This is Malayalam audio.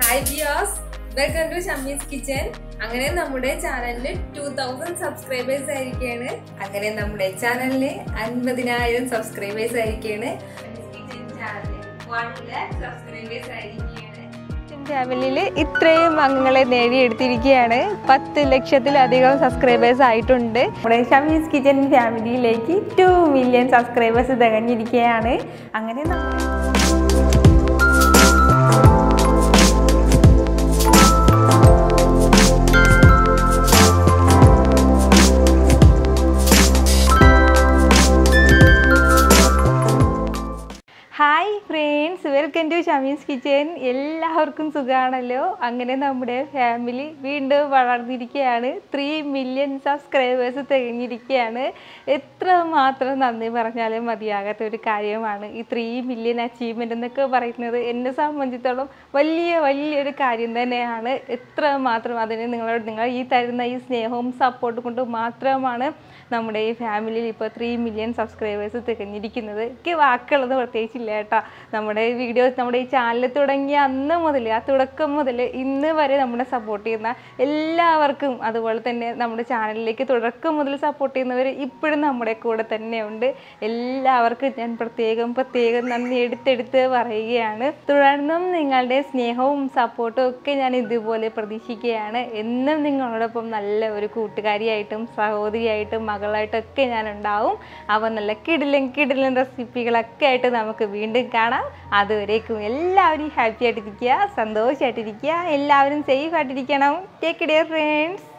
ഹായ് ബിയോസ് വെൽക്കം ടു ഷമ്മീസ് കിച്ചൻ അങ്ങനെ നമ്മുടെ ചാനലിന് ടൂ തൗസൻഡ് സബ്സ്ക്രൈബേഴ്സ് ആയിരിക്കുകയാണ് അങ്ങനെ നമ്മുടെ ചാനലിന് അൻപതിനായിരം സബ്സ്ക്രൈബേഴ്സ് ആയിരിക്കുകയാണ് സബ്സ്ക്രൈബേഴ്സ് ആയിരിക്കുകയാണ് ഫാമിലിയിൽ ഇത്രയും അംഗങ്ങളെ നേടിയെടുത്തിരിക്കുകയാണ് പത്ത് ലക്ഷത്തിലധികം സബ്സ്ക്രൈബേഴ്സ് ആയിട്ടുണ്ട് നമ്മുടെ ഷമീസ് കിച്ചൻ ഫാമിലിയിലേക്ക് ടു മില്യൺ സബ്സ്ക്രൈബേഴ്സ് തികഞ്ഞിരിക്കുകയാണ് അങ്ങനെ നമ്മൾ hi friends welcome to Shamees kitchen എല്ലാവർക്കും സുഖമാണല്ലോ അങ്ങനെ നമ്മുടെ ഫാമിലി വീണ്ടും വളർന്നിരിക്കുകയാണ് ത്രീ മില്യൺ സബ്സ്ക്രൈബേഴ്സ് തികഞ്ഞിരിക്കുകയാണ് എത്ര മാത്രം നന്ദി പറഞ്ഞാലും മതിയാകാത്ത ഒരു കാര്യമാണ് ഈ ത്രീ മില്യൺ അച്ചീവ്മെൻ്റ് എന്നൊക്കെ പറയുന്നത് എന്നെ സംബന്ധിച്ചിടത്തോളം വലിയ വലിയൊരു കാര്യം തന്നെയാണ് എത്ര മാത്രം അതിന് നിങ്ങളോട് നിങ്ങൾ ഈ തരുന്ന ഈ സ്നേഹവും സപ്പോർട്ടും കൊണ്ട് മാത്രമാണ് നമ്മുടെ ഈ ഫാമിലിയിൽ ഇപ്പോൾ ത്രീ മില്യൺ സബ്സ്ക്രൈബേഴ്സ് തികഞ്ഞിരിക്കുന്നത് എനിക്ക് വാക്കുള്ളത് പ്രത്യേകിച്ചില്ല കേട്ടോ നമ്മുടെ ഈ വീഡിയോ നമ്മുടെ ഈ ചാനൽ തുടങ്ങിയ അന്ന് മുതൽ ആ തുടക്കം മുതൽ ഇന്ന് വരെ നമ്മളെ സപ്പോർട്ട് ചെയ്യുന്ന എല്ലാവർക്കും അതുപോലെ തന്നെ നമ്മുടെ ചാനലിലേക്ക് തുടക്കം മുതൽ സപ്പോർട്ട് ചെയ്യുന്നവർ ഇപ്പോഴും നമ്മുടെ കൂടെ തന്നെ ഉണ്ട് എല്ലാവർക്കും ഞാൻ പ്രത്യേകം പ്രത്യേകം നന്ദി എടുത്തെടുത്ത് പറയുകയാണ് തുടർന്നും നിങ്ങളുടെ സ്നേഹവും സപ്പോർട്ടും ഒക്കെ ഞാൻ ഇതുപോലെ പ്രതീക്ഷിക്കുകയാണ് എന്നും നിങ്ങളോടൊപ്പം നല്ല ഒരു കൂട്ടുകാരിയായിട്ടും സഹോദരിയായിട്ടും മകളായിട്ടൊക്കെ ഞാൻ ഉണ്ടാവും അപ്പോൾ നല്ല കിടിലൻ കിടിലൻ റെസിപ്പികളൊക്കെ ആയിട്ട് നമുക്ക് വീണ്ടും കാണാം അതുവരേക്കും എല്ലാവരും ഹാപ്പി ആയിട്ടിരിക്കുക സന്തോഷമായിട്ടിരിക്കുക എല്ലാവരും സേഫ് ആയിട്ടിരിക്കണം ടേക്ക് കെയർ ഫ്രണ്ട്സ്